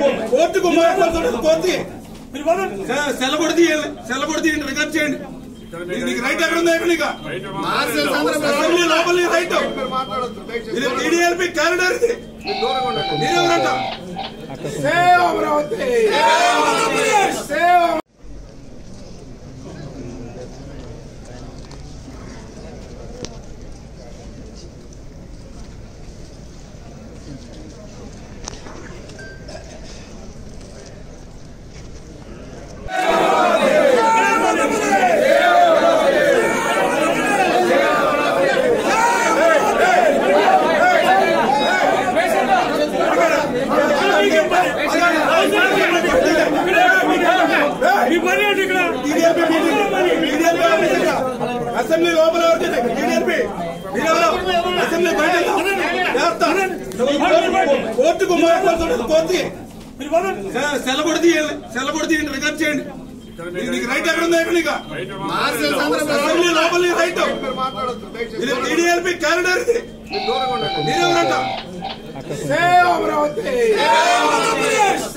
కోర్టుకు కోర్టుకి కోర్టుకి సెల కూడా తీయాలి సెల కూడా తీయండి రికార్డ్ చేయండి నీకు- నీకు రైట్ ఎక్కడ ఉంది ఎక్కడ నీకు అసెంబ్లీ లోపల నీ రైట్ ఇది టీడీఎల్పీ క్యారిడర్ ఇది మీరెవరంట save Amaravati save TDLP TDLP office ఇక్కడ. అసెంబ్లీ లోపల ఎవరు టీడీఎల్పీ మీరెవరు అసెంబ్లీ బయట జాగ్రత్త. కోర్టుకు కోర్టుకి సెల కూడా తీయాలి సెల కూడా తీయండి రికార్డ్ చేయండి నీకు- నీకు రైట్ ఎక్కడ ఉంది ఎక్కడ నీకు అసెంబ్లీ లోపల నీ రైట్ ఇది టీడీఎల్పీ క్యారిడర్ ఇది మీరెవరంట సేవ్ అమరావతి